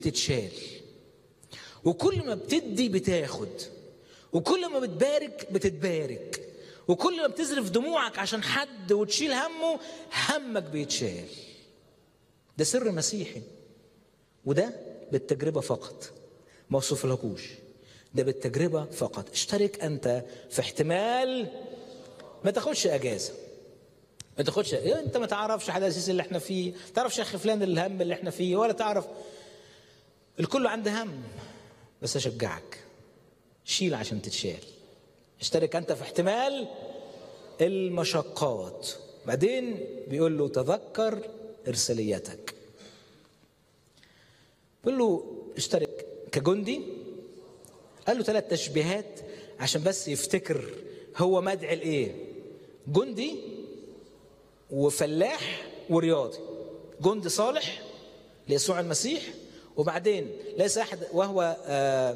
تتشال وكل ما بتدي بتاخد وكل ما بتبارك بتتبارك وكل ما بتزرف دموعك عشان حد وتشيل همه همك بيتشال ده سر مسيحي وده بالتجربة فقط ما اوصفلكوش ده بالتجربة فقط اشترك انت في احتمال ما تاخدش اجازة ما تاخدش انت ما تعرفش حد الاساس اللي احنا فيه ما تعرفش يا اخي فلان الهم اللي احنا فيه ولا تعرف الكل عنده هم بس اشجعك شيل عشان تتشال اشترك انت في احتمال المشقات بعدين بيقول له تذكر ارساليتك بيقول له اشترك كجندي قال له ثلاث تشبيهات عشان بس يفتكر هو مدعي لايه جندي وفلاح ورياضي جندي صالح ليسوع المسيح وبعدين ليس احد وهو آه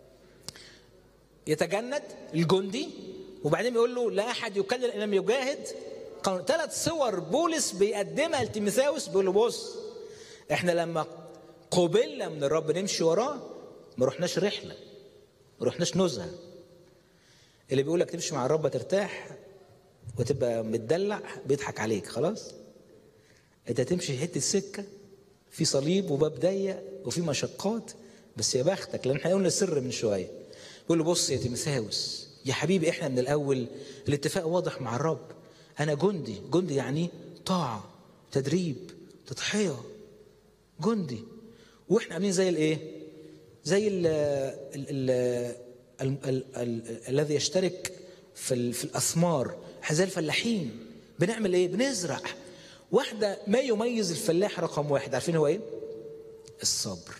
يتجند الجندي وبعدين بيقول له لا احد يكلل ان لم يجاهد ثلاث صور بولس بيقدمها لتيموثاوس بيقول له بص احنا لما قبلنا من الرب نمشي وراه ما رحناش رحله ما رحناش نزهه اللي بيقول لك تمشي مع الرب ترتاح وتبقى متدلع بيضحك عليك خلاص انت تمشي حته سكه في صليب وباب ضيق وفي مشقات بس يا بختك لان احنا قلنا السر من شويه بيقول له بص يا تيموثاوس يا حبيبي احنا من الاول الاتفاق واضح مع الرب انا جندي جندي يعني طاعه تدريب تضحيه جندي واحنا عاملين زي الايه زي ال ال ال ال ال الذي يشترك في في الاثمار احنا زي الفلاحين بنعمل ايه بنزرع واحده ما يميز الفلاح رقم واحد عارفين هو ايه الصبر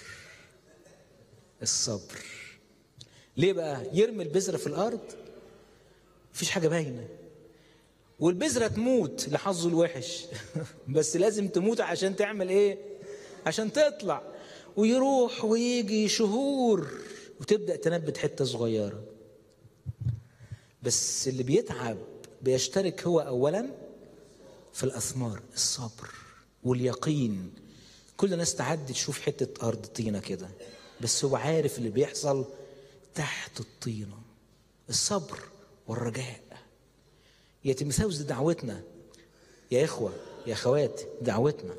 الصبر ليه بقى يرمي البذره في الارض مفيش حاجه باينه والبذره تموت لحظه الوحش بس لازم تموت عشان تعمل ايه عشان تطلع ويروح ويجي شهور وتبدا تنبت حته صغيره بس اللي بيتعب بيشترك هو اولا في الاثمار الصبر واليقين كل الناس تعدي تشوف حته ارض طينه كده بس هو عارف اللي بيحصل تحت الطينه الصبر والرجاء يا تيموثاوس دي دعوتنا يا اخوه يا اخوات دعوتنا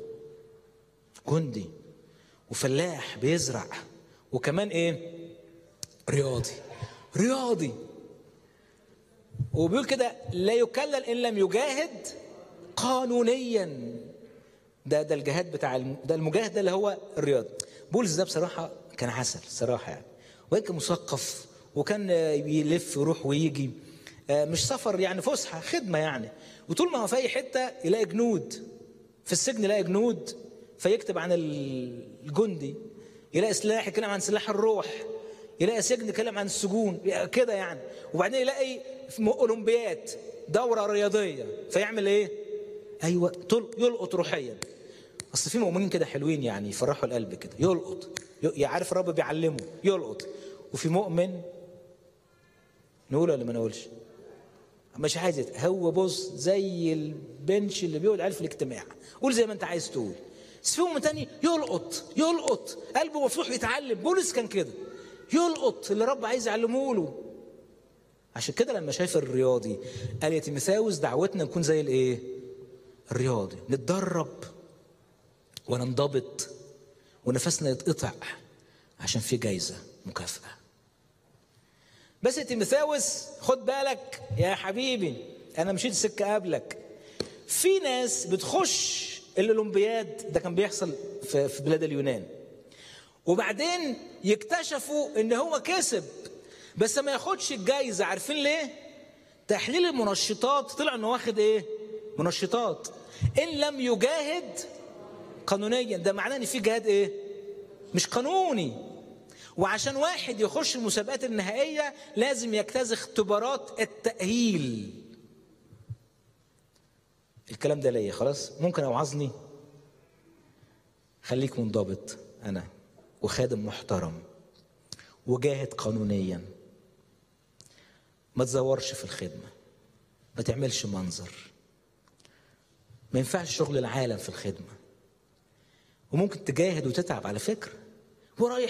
جندي وفلاح بيزرع وكمان ايه رياضي رياضي وبيقول كده لا يكلل ان لم يجاهد قانونيا ده ده الجهاد بتاع الم... ده المجاهد ده اللي هو الرياضي بولس ده بصراحه كان عسل صراحه يعني وكان مثقف وكان بيلف يروح ويجي مش سفر يعني فسحه خدمه يعني وطول ما هو في اي حته يلاقي جنود في السجن يلاقي جنود فيكتب عن الجندي يلاقي سلاح يتكلم عن سلاح الروح يلاقي سجن يتكلم عن السجون كده يعني وبعدين يلاقي في اولمبياد دوره رياضيه فيعمل ايه؟ ايوه يلقط روحيا اصل في مؤمنين كده حلوين يعني يفرحوا القلب كده يلقط يعرف الرب بيعلمه يلقط وفي مؤمن نقول ولا ما نقولش؟ مش عايز هو بص زي البنش اللي بيقعد عليه في الاجتماع قول زي ما انت عايز تقول بس في مؤمن تاني يلقط يلقط قلبه مفتوح يتعلم بولس كان كده يلقط اللي رب عايز يعلمه له عشان كده لما شايف الرياضي قال يا تيموثاوس دعوتنا نكون زي الايه؟ الرياضي نتدرب وننضبط ونفسنا يتقطع عشان في جايزه مكافاه بس يا تيموثاوس خد بالك يا حبيبي انا مشيت سكه قبلك في ناس بتخش الاولمبياد ده كان بيحصل في في بلاد اليونان وبعدين يكتشفوا ان هو كسب بس ما ياخدش الجايزه عارفين ليه تحليل المنشطات طلع انه واخد ايه منشطات ان لم يجاهد قانونيا ده معناه ان في جهاد ايه مش قانوني وعشان واحد يخش المسابقات النهائيه لازم يجتاز اختبارات التاهيل الكلام ده ليا خلاص ممكن اوعظني خليك منضبط انا وخادم محترم وجاهد قانونيا ما تزورش في الخدمه ما تعملش منظر ما ينفعش شغل العالم في الخدمه وممكن تجاهد وتتعب على فكره ورايح